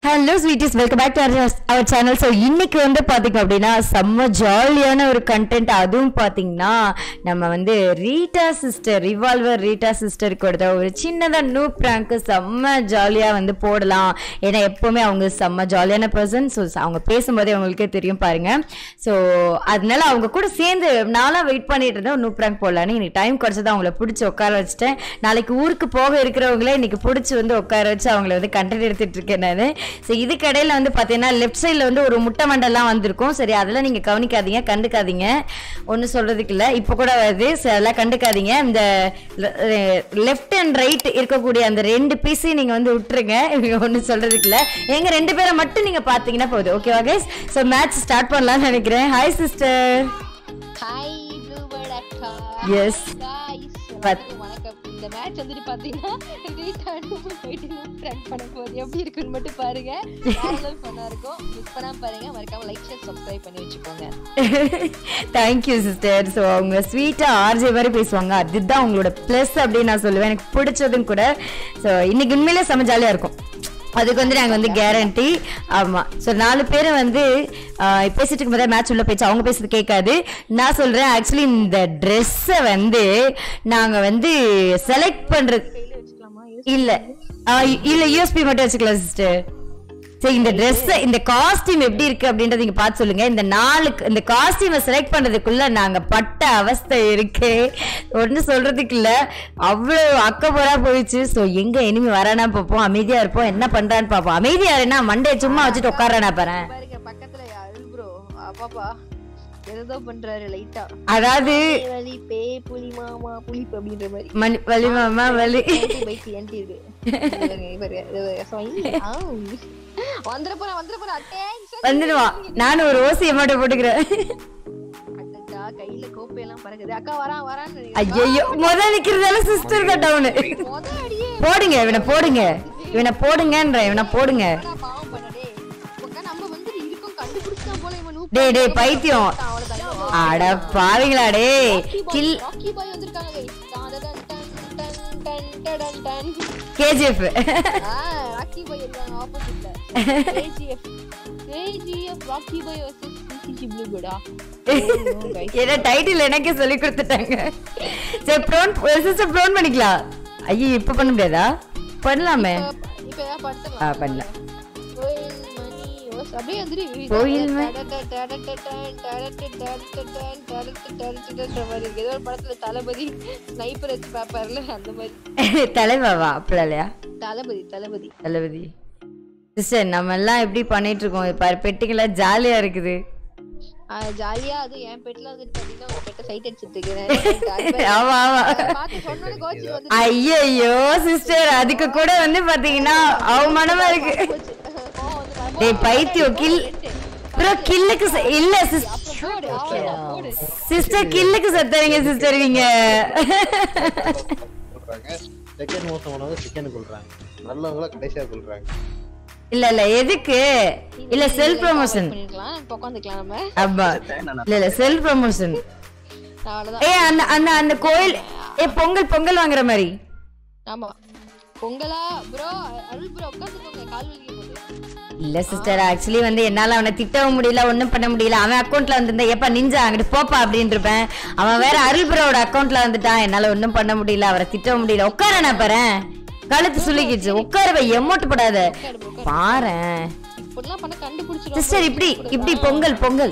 Hello sweeties welcome back to our channel so இன்னைக்கு வந்து பார்த்தீங்க அப்படின்னா செம்ம ஜாலியான ஒரு கண்டென்ட் அதுவும் பார்த்தீங்கன்னா நம்ம வந்து ரீட்டா சிஸ்டர் ரிவால்வர் ரீட்டா சிஸ்டருக்கு கொடுத்த ஒரு சின்னதாக நூ ப்ராங்க்கு செம்ம ஜாலியாக வந்து போடலாம் ஏன்னா எப்போவுமே அவங்க செம்ம ஜாலியான பர்சன் ஸோ அவங்க பேசும்போதே அவங்களுக்கே தெரியும் பாருங்க ஸோ அதனால அவங்க கூட சேர்ந்து நாளாக வெயிட் பண்ணிட்டு இருந்தேன் நூ ப்ராங்க் போடலான்னு இன்னைக்கு டைம் குறைச்சது அவங்கள பிடிச்சி உட்கார வச்சுட்டேன் நாளைக்கு ஊருக்கு போக இருக்கிறவங்களே இன்னைக்கு பிடிச்சி வந்து உட்கார வச்சு அவங்கள வந்து கண்டென்ட் எடுத்துட்டு இருக்கேன் நான் ஸோ இதுக்கு இடையில வந்து பார்த்தீங்கன்னா லெஃப்ட் சைடில் வந்து ஒரு முட்டை மண்டெல்லாம் வந்திருக்கும் சரி அதெல்லாம் நீங்கள் கவனிக்காதீங்க கண்டுக்காதீங்க ஒன்றும் சொல்றதுக்கு இல்லை இப்போ கூட வருது ஸோ அதெல்லாம் கண்டுக்காதீங்க இந்த லெஃப்ட் அண்ட் ரைட் இருக்கக்கூடிய அந்த ரெண்டு பீஸையும் நீங்கள் வந்து விட்டுருங்க ஒன்றும் சொல்றதுக்கு இல்லை எங்க ரெண்டு பேரை மட்டும் நீங்கள் பார்த்தீங்கன்னா போதும் ஓகேவா கைஸ் ஸோ மேட்ச் ஸ்டார்ட் பண்ணலாம்னு நினைக்கிறேன் ஹாய் சிஸ்டர் ஹாய் ப்ளூபர்ட் அக்கா Yes. guys But- எல்லாருக்கும் வணக்கம் இந்த மேட்ச் வந்துட்டு பாத்தீங்கன்னா ரீடார்டும் போயிட்டு ட்ராக் பண்ண போது எப்படி இருக்குன்னு மட்டும் பாருங்க வேற பண்ணா இருக்கும் மிஸ் பண்ணாம பாருங்க மறக்காம லைக் ஷேர் சப்ஸ்கிரைப் பண்ணி வச்சுக்கோங்க தேங்க்யூ சிஸ்டர் ஸோ அவங்க ஸ்வீட்டாக ஆர்ஜே மாதிரி பேசுவாங்க அதுதான் அவங்களோட ப்ளஸ் அப்படின்னு நான் சொல்லுவேன் எனக்கு பிடிச்சதும் கூட ஸோ இன்னைக்கு உண்மையிலே செம்ம ஜாலியாக இருக்கும் அதுக்கு வந்து நாங்கள் வந்து கேரண்டி ஆமாம் ஸோ நாலு பேர் வந்து ஆஹ், பேசிட்டு இருக்கும்போதே மேட்ச் உள்ள போயிடுச்சு அவங்க பேசுறது கேட்காது நான் சொல்கிறேன் ஆக்சுவலி இந்த ட்ரெஸ்ஸை வந்து நாங்கள் வந்து செலக்ட் பண்ணுறது இல்லை இல்லை யூஎஸ்பி மட்டும் வச்சுக்கலாம் சிஸ்டர் சரி இந்த Dress இந்த காஸ்டியூம் எப்படி இருக்கு அப்படின்றத நீங்க பார்த்து சொல்லுங்க இந்த நாலு இந்த காஸ்டியூமை செலக்ட் பண்றதுக்குள்ள நாங்க பட்ட அவஸ்தை இருக்கு ஒண்ணு சொல்றதுக்கு இல்ல அவ்வளவு அக்கப்போரா போயிடுச்சு சோ எங்க இனிமே வரானா பார்ப்போம் அமைதியா இருப்போம் என்ன பண்றான்னு பார்ப்போம் அமைதியா இருந்தா மண்டே சும்மா வச்சுட்டு உட்காரானா பாரு பாருங்க பக்கத்துல அருள் ப்ரோ அப்பாப்பா ஏதோ பண்றாரு லைட்டா அதாவது வலி பே புலி மாமா புலிப்பு அப்படின்ற மாதிரி மணி வலி மாமா வலி பைக் என்டி இருக்கு இவருங்க, இவருங்க, இவருங்க. So, இ- ஆ. வந்துட போறேன் வந்துட போறேன் attention. வந்துடுவான் நானும் ஒரு ஓசியை மட்டும் போட்டுக்கிறேன் அடடா, கையில கோப்பையெல்லாம் பறக்குது அக்கா வரான் வரான்னு ஐயோ முதல் நிக்கிறதால சிஸ்டர் கட்டவுனு மொத அடியே போடுங்க இவனை போடுங்க இவனை போடுங்கன்ற இவனை போடுங்க என்னடா பாவம் பண்ணடே உக்கா நம்ம வந்து இருக்கோம் கண்டுபிடிச்சான் போல இவன் noob டேய் டேய் பைத்தியம் அவ்வளவுதான் அட பாவிங்களா டேய் கில் ராக்கி பாய் வந்திருக்காங்க guys. டான் டான் டான் டான் டான் டான் டான். கேஜிஎஃப் ஆ, ராக்கி பாய் இருக்காங்க ஆப்போசிட்ல KGF KGF Rocky Bhai versus CCC blue குடா என்ன டைட்டில் எனக்கே சொல்லி கொடுத்துட்டாங்க சரி ப்ரோன் சிஸ்டர் ப்ரோன் பண்ணிக்கலாம் ஐயோ இப்போ பண்ண முடியாதா பண்ணலாமே இப்ப ஏதாவது ஆ படுத்துக்கலாம் பண்ணலாம் கோயில் மணி ஓஸ் அப்படியே வந்துரு கோயில் மணி. மாதிரி இருக்கு. ஏதோ ஒரு படத்துல தளபதி ஸ்னைப்பர் வச்சு பாப்பாருல அந்த மாதிரி தலைவாவா அப்படிலாம் இல்லையா தளபதி தளபதி தளபதி சிஸ்டர் நம்ம எல்லாம் எப்படி பண்ணிட்டு இருக்கோம் பாரு பெட்டிங்களா ஜாலியா இருக்குது ஆஹ் ஜாலியா அது என் பெட்ல வந்துட்டு பாத்தீங்கன்னா உங்க பெட்ட சைட் அடிச்சிட்டு இருக்கேன் ஆமா ஆமா பார்த்து சொன்னோட கோச்சு வந்து ஐயோ சிஸ்டர் அதுக்கு கூட வந்து பாத்தீங்கன்னா அவமானமா இருக்கு போச்சு. கோவம் வந்து வரமா- டேய் பைத்தியம் கில் ப்ரோ கில்லுக்கு ச- இல்ல சிஸ் அப்புறம் போடு, அவ்வளவுதான், போடு. சிஸ்டர் கில்லுக்கு சத்தறீங்க சிஸ்டர் நீங்க சொல்றாங்க செகண்ட் மோசமானவங்க செகண்ட் கொள்றாங்க நல்லவங்கள கடைசியா கொள்றாங்க இல்ல இல்ல எதுக்கு இல்ல செல்ஃப் ப்ரமோஷன் பண்ணிருக்கலாம் இப்ப உட்காந்துக்கலாம் நம்ம ஆமா இல்ல இல்ல செல்ஃப் ப்ரமோஷன் அவ்வளவுதான் ஏ அந்த அந்த அந்த கோயில் ஏ பொங்கல் பொங்கல் வாங்குற மாதிரி ஆமா பொங்கலா ப்ரோ அருள் ப்ரோ உட்காந்துக்கோங்க கால் வலிக்க போகுது இல்ல சிஸ்டர் ஆக்சுவலி வந்து என்னால அவனை திட்டவும் முடியல ஒண்ணும் பண்ண முடியல அவன் அக்கௌண்ட்ல வந்திருந்தா எப்ப நிஞ்சா அங்கிட்டு போப்பா அப்படின்னு இருப்பேன் அவன் வேற அருள் ப்ரோட அக்கௌண்ட்ல வந்துட்டான் என்னால ஒண்ணும் பண்ண முடியல அவரை திட்டவும் முடியல உட்கார நான் பாரு கழுத்து சுளுக்கிச்சு உட்கார வை எம்மோட்டு போடாத பாரேன் இப்படிலாம் பண்ண கண்டுபிடிச்சிரும் சிஸ்டர் இப்படி இப்படி பொங்கல் பொங்கல்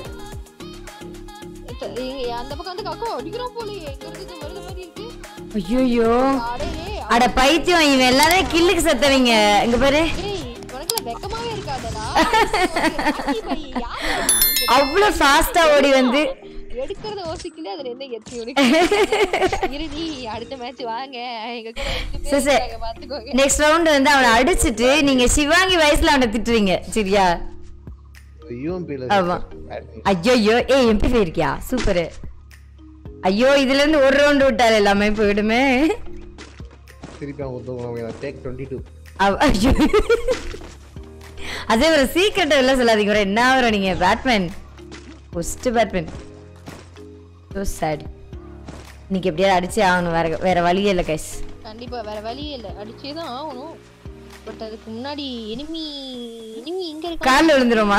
இங்க அந்த பக்கம் வந்து கக்கோ அடிக்கிறோம் போல எங்க இருந்து வருது மாதிரி இருக்கு ஐயோ அடே டேய், அட பைத்தியம் இவன் எல்லாரும் கில்லுக்கு சத்தவங்க இங்க பாரு டேய் உனக்குல வெக்கமாவே இருக்காதடா ராக்கி பை, யாரு இது? அவ்வளவு ஃபாஸ்டா ஓடி வந்து எடுக்கிறத யோசிக்கல அதுல என்ன எத்தி உனக்கு இருடி அடுத்த மேட்ச் வாங்க எங்க கூட ரெண்டு பேர் சரி, சரி. இருக்காங்க, பாத்துக்கோங்க நெக்ஸ்ட் ரவுண்ட் வந்து அவனை அடிச்சிட்டு நீங்க சிவாங்கி வயசுல அவனை திட்டுறீங்க சரியா யூஎம்பில ஆமா. ஐயோ ஏ எம்பி இருக்கியா சூப்பர் ஐயோ இதுல இருந்து ஒரு ரவுண்ட் விட்டாரு எல்லாமே போயிடுமே திருப்பி அவங்க ஒருத்தவங்க டேக் டுவெண்ட்டி டூ அவ- ஐயோ அதே ஒரு சீக்கிரட் எல்லாம் சொல்லாதீங்க ஒரு என்ன வரும் நீங்க Batman first Batman so sad இன்னைக்கு எப்படியாவது அடிச்சே ஆகணும் வேற வேற வழியே இல்லை கைஸ் கண்டிப்பா வேற வழியே இல்ல அடிச்சே தான் ஆகணும் பட் அதுக்கு முன்னாடி எனிமி எனிமி எங்க இருக்கா காலில் விழுந்துருமா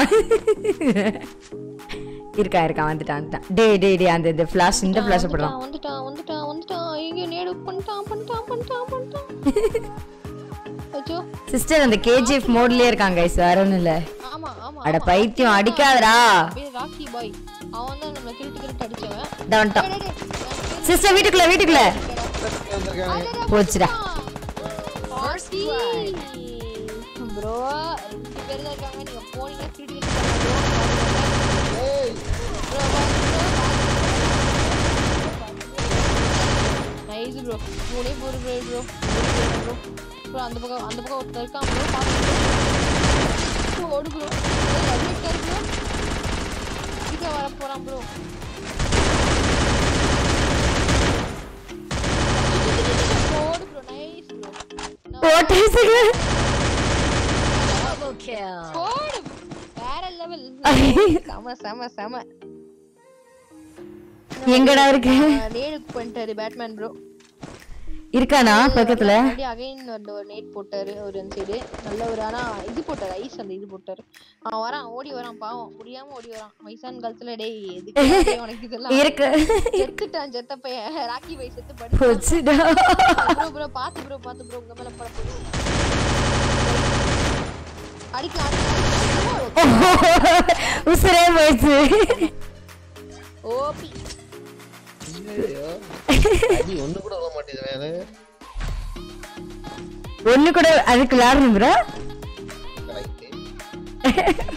இருக்கா இருக்கா வந்துட்டான் வந்துட்டான் டே டே டே அந்த இந்த ஃபிளாஷ் இந்த ஃபிளாஷ் போடலாம் வந்துட்டான் வந்துட்டான் வந்துட்டான் எங்க நேடு பண்ணிட்டான் பண்ணிட்டான் பண்ணிட்டான் பண்ணிட்டான் அச்சோ சிஸ்டர் அந்த கேஜிஎஃப் மோட்லயே இருக்காங்க guys வேற ஒண்ணும் இல்ல ஆமா ஆமா அட ஆமா. பைத்தியம் அவன் அடிக்காதடா பேர் ராக்கி பாய் அவன் தான் நம்மள திருட்டு திருட்டு அடிச்சவன் இதோ வந்துட்டான் டேய், டேய், டேய். சிஸ்டர் வீட்டுக்குள்ள வீட்டுக்குள்ள வந்திருக்காங்க போச்சுடா ப்ரோ ரெண்டு பேர் தான் இருக்காங்க நீங்க போனீங்க திருட்டு நைஸ் ப்ரோ மூணே போரு ப்ரோ ப்ரோ ப்ரோ ப்ரோ அந்த பக்கம் அந்த பக்கம் ஒருத்தர் இருக்கான் ப்ரோ பாத்து ஓடு ப்ரோ அப்படியே இருக்காரு ப்ரோ கிட்ட வர போறான் ப்ரோ ஓடு ப்ரோ நைஸ் ப்ரோ போட்டு போடு வேற லெவல் செம செம செம எங்கடா இருக்கு நேடுக்கு பண்ணிட்டாரு பேட்மேன் ப்ரோ இருக்கானா பக்கத்துல அகைன் வந்து ஒரு நேட் போட்டாரு ஒரு சைடு நல்ல ஒரு ஆனா இது போட்டாரு ஐஸ் அந்த இது போட்டாரு அவன் வரான் ஓடி வரான் பாவம் முடியாம ஓடி வரான் வயசான காலத்துல டேய் எதுக்கு டேய் உனக்கு இதெல்லாம் இருக்கு செத்துட்டான் செத்த பையன் ராக்கி பை செத்து படு போச்சுடா ப்ரோ ப்ரோ பாத்து ப்ரோ பாத்து ப்ரோ உங்க மேல பட போகுது அடிக்கலாம் அடிக்கலாம் உசுரே போயிடுச்சு ஓபி ஐயோ. அடி ஒண்ணு கூட விட மாட்டேது வேற ஒண்ணு கூட அதுக்கு விளையாடணும் ப்ரோ கரெக்ட்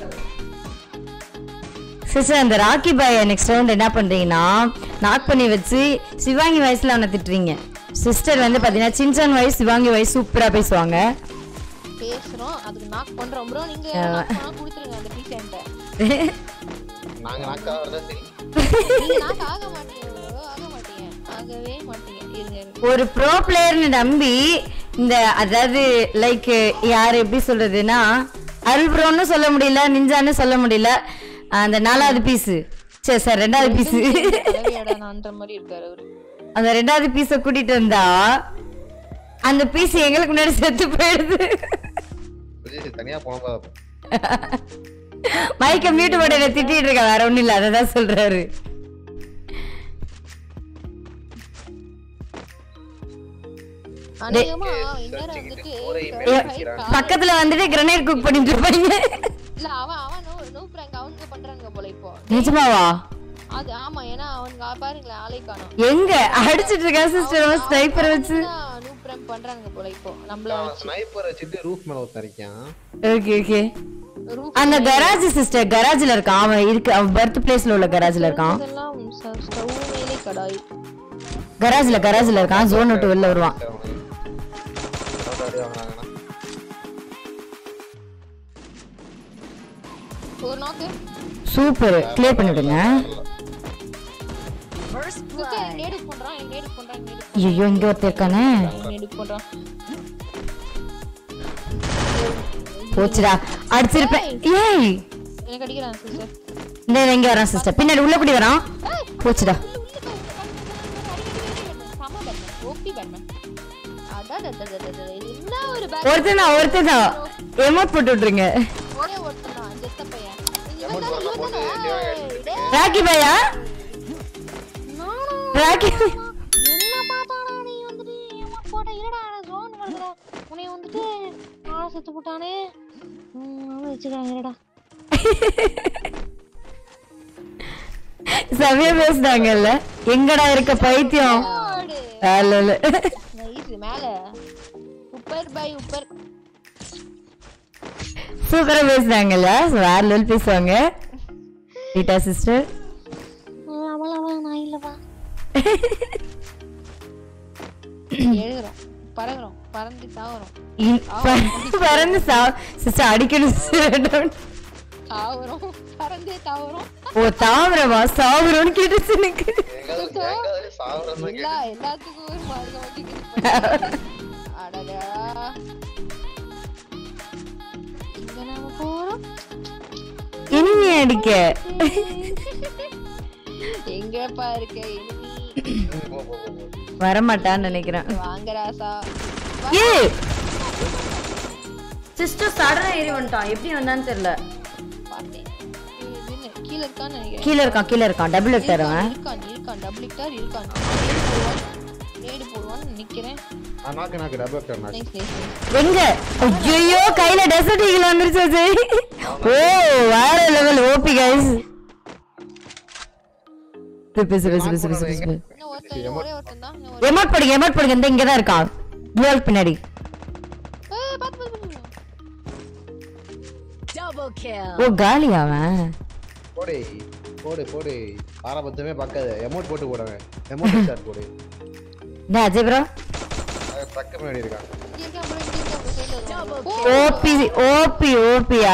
சிஸ்டர் அந்த ராக்கி பாய் நெக்ஸ்ட் ரவுண்ட் என்ன பண்றீங்கன்னா நாக் பண்ணி வச்சு சிவாங்கி வயசுல அவனை திட்டுறீங்க சிஸ்டர் வந்து பாத்தீங்கன்னா சின்சான் வயசு சிவாங்கி வயசு சூப்பரா பேசுவாங்க பேசுறோம் அதுக்கு நாக் பண்றோம் ப்ரோ நீங்க knock பண்ணா கொடுத்துருங்க அந்த பீஸ் என்கிட்ட நாங்க நாக்கா வரதா சரி நீங்க நாக் ஆக மாட்டீங்க bro ஆக மாட்டீங்க ஆகவே மாட்டீங்க இருங்க இருங்க ஒரு ப்ரோ பிளேயர்னு நம்பி இந்த அதாவது லைக் யார் எப்படி சொல்றதுன்னா அல்ப்ரோன்னு சொல்ல முடியல நிஞ்சான்னு சொல்ல முடியல அந்த நாலாவது பீஸ் சரி சார் ரெண்டாவது பீஸ் தலைவியாடா நான்ற மாதிரி இருக்காரு அவரு அந்த ரெண்டாவது பீஸை கூட்டிட்டு வந்தா அந்த பீஸ் எங்களுக்கு முன்னாடி செத்து போயிடுது விஜய் தனியா போனப்பா மைக்க மியூட் போட்டு என்னை திட்டிட்டு இருக்க வேற ஒண்ணும் இல்ல அததான் சொல்றாரு அநேகமா இந்நேரம் வந்துட்டு ஏ, பக்கத்துல வந்துட்டு கிரனேட் குக் பண்ணிட்டு இருப்பாங்க இல்ல அவன் அவன் நோ நோ பிராங்க் அவனுக்கு பண்றாங்க போல இப்போ நிஜமாவா அது ஆமா ஏன்னா அவனுக்கு ஆ- பாருங்களேன் ஆளை காணோம் எங்க அடிச்சிட்டு இருக்கா சிஸ்டர் ஸ்னைப்பர் வச்சு நோ பிராங்க் பண்றாங்க போல இப்போ நம்மள ஸ்னைப்பர் வச்சுட்டு ரூஃப் மேல ஒருத்தன் இருக்கான் ஓகே ஓகே roof அந்த கராஜ் சிஸ்டர் கராஜ்ல இருக்கான் அவன் இருக்கு அவன் பர்த் பிளேஸ்ல உள்ள கராஜ்ல இருக்கான் இதெல்லாம் ஸ்டவ் மேலே கடாய் கராஜ்ல கராஜ்ல இருக்கான் ஜோன் விட்டு வெளில வருவான் சரி, அவனுக்கு. எவ்வளவு அடி வாங்குனாங்கன்னா? ஒரு நாக்கு சூப்பர் கிளியர் பண்ணிவிடுங்க நேடு பண்றான் நேடு பண்றான் நேடு ஐயோ இங்க ஒருத்தர் இருக்கானே நேடு பண்றான் போச்சுடா அடிச்சிருப்பேன் ஏய் எனக்கு அடிக்கிறான் சிஸ்டர் இந்த இங்க வரான் சிஸ்டர் பின்னாடி உள்ள கூடி வரான் போச்சுடா செம பேட்மேன் ஓபி பேட்மேன் அதான் என்ன ஒரு பேட் ஒருத்தன் தான் ஒருத்தன் தான் எமோட் போட்டு விட்டுருங்க ஒரே ஒருத்தன் தான் ஜெத்த பையன் இவன் Amount தானே, வரலாம் இவன் போட்டு தானே? சிவாங்கி அடிச்சிட்டு டேய், ராக்கி பாயா நானும் ராக்கி என்ன பார்த்தாடா நீ வந்துட்டு ஏமா போட்ட இருடா ஜோன் வருதுடா உன்னை வந்துட்டு ஆளை செத்து போட்டானே ம் வச்சுக்கிறாங்க இருடா செமையா பேசுனாங்கல்ல எங்கடா இருக்க பைத்தியம் ஓடு இல்ல இல்ல நைஸ் மேல உப்பர் பை உப்பர் சூப்பரா பேசுனாங்கல்ல வேற லெவல் பேசுவாங்க ரீட்டா சிஸ்டர் அவள் அவள் நான் இல்லவா எழுகிறோம் பறகுறோம் பறந்து தாவறோம் பறந்து சா சிஸ்டர் அடிக்கணும் sister. தாவறோம் பறந்தே தாவறோம் ஓ தாவரமா சாவரம்னு கேட்டுச்சு எனக்கு எங்காவது எங்காவது சாவரம் தான் எல்லா எல்லாத்துக்கும் ஒரு மார்க்கம் வச்சுக்கிட்டு அடடா இங்க நாம போறோம் இனிமே அடிக்க எங்கப்பா இருக்க enemy? கேக்குது. போ, போ, போ, போ. வரமாட்டான்னு நினைக்கிறேன் வாங்க ராசா ஏ சிஸ்டர் சடனா ஏறி வந்துட்டான் எப்படி வந்தான்னு தெரியல பார்த்தேன் ஏய், இது என்ன கீழே இருக்கான்னு நினைக்கிறேன் கீழே இருக்கான் கீழே இருக்கான் டபுள் வெக்டர் அவன் இருக்கான் இருக்கான் டபுள் ஹெக்டார் இருக்கான் நேடு போடுவான்னு நிக்கிறேன் ஆ, நாக்கு நாக்கு டபுள் டர் நாக்கு நைஸ் நைஸ் எங்க ஐயோ கையில டெசர்ட் ஈகிள் வந்துருச்சு அஜய். ஓ வேற லெவல் ஓபி கைஸ் பேசு பேசு பேசு பேசு பேசு இன்னும் ஒருத்தன் இன்னும் ஒரே ஒருத்தன் தான் இன்னும் ஒரு எமோட் போடுங்க எமோட் போடுங்க இந்த இங்க தான் இருக்கான் டுவல் பின்னாடி ஏய், பாத்து பாத்து பாத்து ஓ காலி அவன் போடு போடு போடு பாரபட்சமே பார்க்காத எமௌண்ட் போட்டு போடுங்க எமௌண்ட் ஸ்டார்ட் போடு என்ன அஜய் ப்ரோ ட்ரக் முன்னாடி இருக்கான் இங்க இருக்கான் bro, இங்க இருக்கான் bro, side ல இருக்கான். ஓபி ஓபி ஓபியா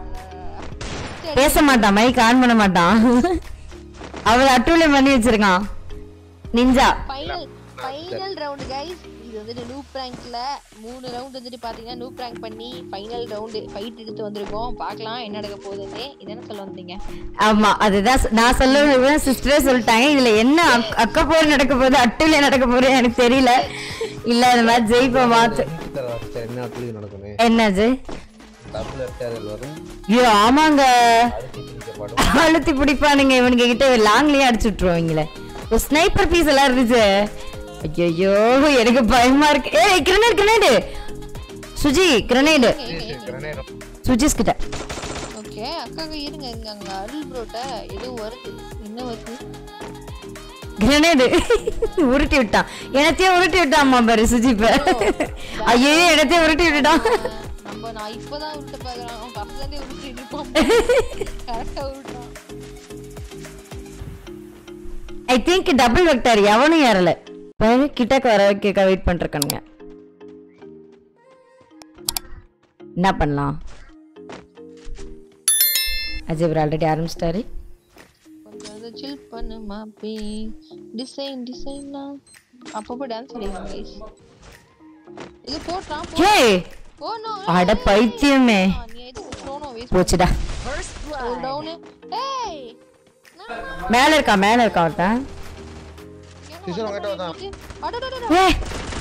பேச மாட்டான் மைக் ஆன் பண்ண மாட்டான் அவள் அட்டூழியம் பண்ணி வச்சிருக்கான் ninja final final round guys இது வந்துட்டு நூ பிராங்க்ல மூணு ரவுண்ட் வந்துட்டு பாத்தீங்கன்னா நூ பிராங்க் பண்ணி ஃபைனல் ரவுண்டு ஃபைட் எடுத்து வந்திருக்கோம் பார்க்கலாம் என்ன நடக்க போகுதுன்னு இதென்ன சொல்ல வந்தீங்க ஆமா அதுதான் சொ- நான் சொல்ல சிஸ்டரே சொல்லிட்டாங்க இதுல என்ன அக்- அக்க போர் நடக்க போகுது அட்டுல நடக்க போகுது எனக்கு தெரியல இல்ல இந்த மாதிரி ஜெயிப்போம் மாத்து என்ன அட்டுலி நடக்குமே என்னது டபுள் எஃப்ஆர்எல் வரும் ஐயோ ஆமாங்க அடுத்து பிடிக்கப்படும் அழுத்தி பிடிப்பானுங்க இவனுங்க கிட்ட லாங்லயே அடிச்சு விட்டுருவாங்களே ஒரு ஸ்னைப்பர் பீஸ் எல்லாம் இருந்துச்சு ஐயோ எனக்கு பயமா இருக்கு ஏய் grenade grenade Suji grenade grenade சுஜிஸ் கிட்ட ஓகே அக்காங்க இருங்க இருங்க அங்க அருள் ப்ரோட்ட ஏதோ வருது என்ன வருது கிரனேடு உருட்டி விட்டான் எனத்தையே உருட்டி விட்டான் பாரு சுஜி இப்ப ஐயோ எனத்தையே உருட்டி விட்டுட்டான் நம்ம நான் இப்பதான் உருட்ட பாக்குறேன் அவன் ஃபர்ஸ்ட்ல இருந்தே உருட்டிட்டு இருப்பான் கரெக்டா உருட்டான் ஐ திங்க் டபுள் வெக்டர் எவனும் ஏறல பாரு கிட்டக்க வர கேட்க வெயிட் பண்ணிருக்கானுங்க என்ன பண்ணலாம் அஜய் ப்ரோ ஆல்ரெடி ஆரம்பிச்சிட்டாரு கொஞ்சம் வந்து சில் பண்ணு மாப்பி டிசைன் டிசைனா அப்பப்போ டான்ஸ் ஆடிடுவாங்க guys. இது போட்டான் ஹே ஓ நோ அட பைத்தியமே நீ எதுக்கு ப்ரோனோ வேஸ்ட் போச்சுடா ஒரு டவுன் ஏய் மேல இருக்கா மேல இருக்கா ஒருத்தன் சிஸ்டர் உங்ககிட்ட வந்தான் அடடடட ஏ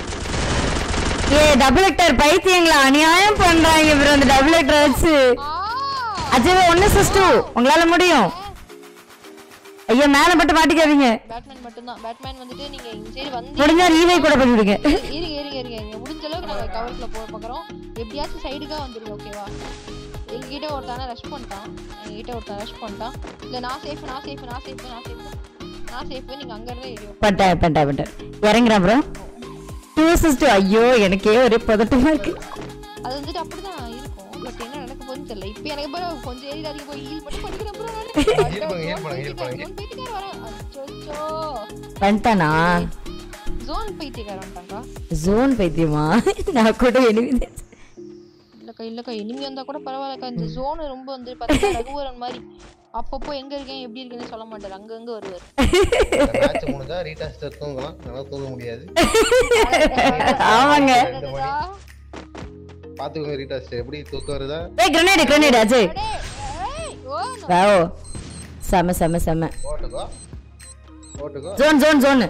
ஏ டபுள் வெக்டர் பைத்தியங்களா அநியாயம் பண்றாங்க ப்ரோ அந்த டபுள் வெக்டர் வச்சு ஆ அஜய் ஒன்னு சிஸ்டு உங்களால முடியும் ஐயோ மேல மட்டும் மாட்டிக்காதீங்க பேட்மேன் மட்டும்தான் பேட்மேன் வந்துட்டு நீங்க இந்த சைடு வந்து முடிஞ்சா ரீவை கூட பண்ணிவிடுங்க இருங்க இருங்க இருங்க இருங்க முடிஞ்ச அளவுக்கு நாங்க கவர்ஸ்ல போக பார்க்குறோம் எப்படியாச்சும் சைடுக்கா வந்துருங்க ஓகேவா எங்ககிட்ட ஒருத்தான ரஷ் பண்ணிட்டான் எங்ககிட்ட ஒருத்தன் ரஷ் பண்ணிட்டான் இல்ல நான் சேஃப் நான் சேஃப் நான் சேஃப் நான் சேஃப் நான் சேஃப் நீங்க அங்க இருந்தே ஏறி பட்டேன் பட்டேன் பட்டேன் இறங்குறேன் ப்ரோ டூ சிஸ்டர் ஐயோ எனக்கே ஒரே பதட்டமா இருக்கு அது வந்துட்டு அப்படிதான் இருக்கும் பட் என்ன நடக்க போகுதுன்னு தெரியல இப்போ எனக்கு பாரு கொஞ்சம் ஏறி அதிக போய் ஹீல் பண்ணி படிக்கிறேன் ப்ரோ Heal பண்ணுங்க, heal பண்ணுங்க, heal பண்ணுங்க. ஜோன் பைத்தியக்கார வரேன் அச்சோ வந்துட்டானா ஜோன் பைத்தியக்கார வந்துட்டாங்க ஜோன் பைத்தியமா நான் கூட எழுதி இல்லக்கா இல்லக்கா இனிமே வந்தா கூட பரவாயில்லக்கா இந்த ஜோன் ரொம்ப வந்து பார்த்தீங்கன்னா ரகுவரன் மாதிரி அப்பப்போ எங்க இருக்கேன் எப்படி இருக்கேன்னு சொல்ல மாட்டாரு அங்கங்க வருவார் மேட்ச் முடிஞ்சா ரீடாஸ்டர் தூங்கலாம் நல்லா தூங்க முடியாது ஆமாங்க ரெண்டு மணி பாத்துக்கோங்க ரீடாஸ்டர் எப்படி தூக்கம் வருதா ஏய் கிரனேடு கிரனேடு அஜய் ஏய், ஓ no. வாவோ செம செம செம போட்டுக்கோ போட்டுக்கோ ஜோன் ஜோன் ஜோன்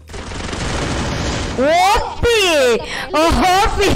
ஓபி ஓ ஹோபி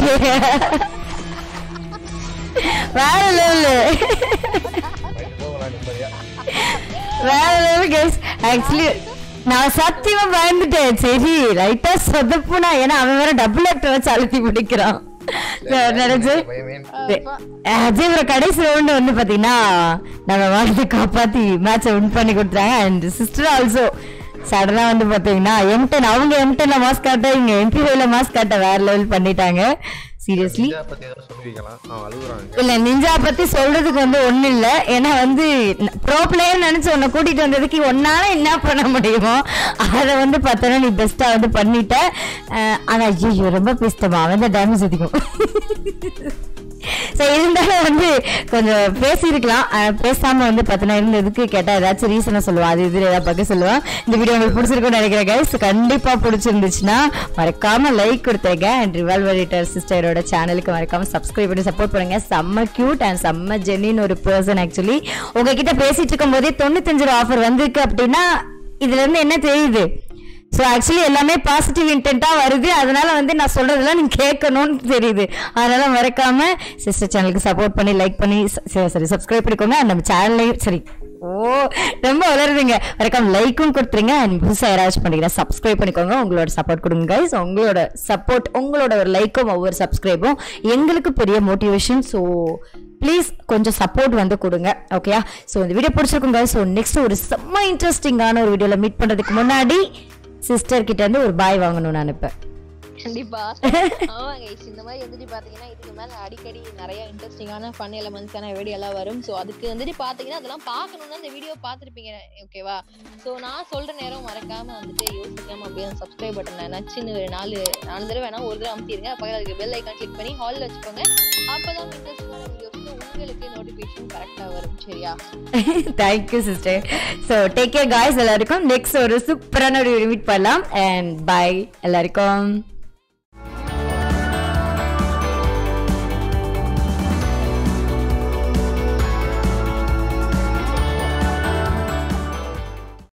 வேற லெவலு நைட்டு தூங்கலாம் நிம்மதியா வேற லெவல் கைஸ் ஆக்சுவலி நான் சத்தியமா பயந்துட்டேன் சரி லைட்டா சொதப்புனா ஏன்னா அவன் வேற டபுள் ஆக்டர் வச்சு அழுத்தி பிடிக்கிறான் நினைச்சு பயமே அஜய் ப்ரோ கடைசி ரவுண்டு வந்து பாத்தீங்கன்னா நம்ம வாழ்க்கை காப்பாத்தி மேட்சை வின் பண்ணி கொடுத்தாங்க அண்ட் சிஸ்டர் ஆல்சோ சடனா வந்து பாத்தீங்கன்னா எம்டன் அவங்க எம்டன்ல மாஸ் காட்ட இங்க எம்பி ஃபைவ்ல மாஸ் காட்ட வேற லெவல் பண்ணிட்டாங்க சீரியஸ்லி நிஞ்சா பத்தி ஏதாவது சொல்லுவீங்களா அவன் அழுகுறாங்க இல்ல நிஞ்சா பத்தி சொல்றதுக்கு வந்து ஒண்ணு இல்ல ஏன்னா வந்து ப்ரோ பிளேயர் நினைச்சு உன்னை கூட்டிட்டு வந்ததுக்கு உன்னால என்ன பண்ண முடியுமோ அதை வந்து பார்த்தோன்னா நீ பெஸ்டா வந்து பண்ணிட்ட அஹ் ஆனா ஐயோ ரொம்ப பேசிட்டமா அவன் தான் டேமேஜ் அதிகம் சரி இருந்தாலும் வந்து கொஞ்சம் பேசியிருக்கலாம் அஹ் பேசாம வந்து பார்த்தோன்னா இருந்ததுக்கு கேட்டா ஏதாச்சும் ரீசனை சொல்லுவான் அது இது ஏதாவது பக்கம் சொல்லுவான் இந்த வீடியோ உங்களுக்கு பிடிச்சிருக்கும்னு நினைக்கிறேன் கைஸ் கண்டிப்பா பிடிச்சிருந்துச்சுன்னா மறக்காம லைக் கொடுத்துருங்க அண்ட் ரிவால்வரேட்டர் சிஸ்டரோட சேனலுக்கு மறக்காம சப்ஸ்கிரைப் பண்ணி சப்போர்ட் பண்ணுங்க செம்ம கியூட் அண்ட் செம்ம ஜென்னின் ஒரு பர்சன் ஆக்சுவலி உங்ககிட்ட பேசிட்டு இருக்கும் போதே தொண்ணூத்தஞ்சு ரூபா ஆஃபர் வந்திருக்கு அப்படின்னா இதுல இருந்து என்ன தெரியுது ஸோ ஆக்சுவலி எல்லாமே பாசிட்டிவ் இன்டென்ட்டாக வருது அதனால வந்து நான் சொல்றதெல்லாம் நீங்க கேட்கணும்னு தெரியுது அதனால மறக்காம சிஸ்டர் சேனலுக்கு சப்போர்ட் பண்ணி லைக் பண்ணி ச- சரி சப்ஸ்கிரைப் பண்ணிக்கோங்க and நம்ம சேனலையும் சரி ஓ ரொம்ப வளருதுங்க மறக்காம லைக்கும் கொடுத்துருங்க அண்ட் புதுசாக யாராச்சும் பண்ணிக்கிறேன் சப்ஸ்கிரைப் பண்ணிக்கோங்க உங்களோட சப்போர்ட் கொடுங்க கைஸ் உங்களோட சப்போர்ட் உங்களோட ஒரு லைக்கும் ஒவ்வொரு சப்ஸ்கிரைபும் எங்களுக்கு பெரிய மோட்டிவேஷன் ஸோ ப்ளீஸ் கொஞ்சம் சப்போர்ட் வந்து கொடுங்க ஓகேயா ஸோ இந்த வீடியோ பிடிச்சிருக்குங்க ஸோ நெக்ஸ்ட் ஒரு செம்ம இன்ட்ரெஸ்டிங்கான ஒரு வீடியோவில் மீட் பண்ணுறதுக்கு முன்னாடி சிஸ்டர் கிட்ட இருந்து ஒரு பாய் வாங்கணும்னு நினைப்பேன் கண்டிப்பா ஆமா கைஸ் இந்த மாதிரி வந்துட்டு பாத்தீங்கன்னா இதுக்கு மேல அடிக்கடி நிறைய இன்ட்ரெஸ்டிங்கான ஃபன் எலமெண்ட்ஸான வீடியோ எல்லாம் வரும் ஸோ அதுக்கு வந்துட்டு பாத்தீங்கன்னா அதெல்லாம் பார்க்கணும்னா இந்த வீடியோ பார்த்துருப்பீங்க ஓகேவா ஸோ நான் சொல்ற நேரம் மறக்காம வந்துட்டு யோசிக்காம அப்படியே சப்ஸ்கிரைப் பட்டனை நச்சுன்னு ஒரு நாலு நாலு தடவை வேணா ஒரு தடவை அமுத்திடுங்க பக்கத்துல அதுக்கு பெல் ஐக்கான் கிளிக் பண்ணி ஹாலில் வச்சுக்கோங்க அப்பதான் இன்ட்ரெஸ்டிங்கான வீடியோஸ் உங்களுக்கு நோட்டிஃபிகேஷன் கரெக்டா வரும் சரியா thank you sister so take care guys எல்லாருக்கும் நெக்ஸ்ட் ஒரு சூப்பரான ஒரு மீட் பண்ணலாம் அண்ட் பாய் எல்லாருக்கும்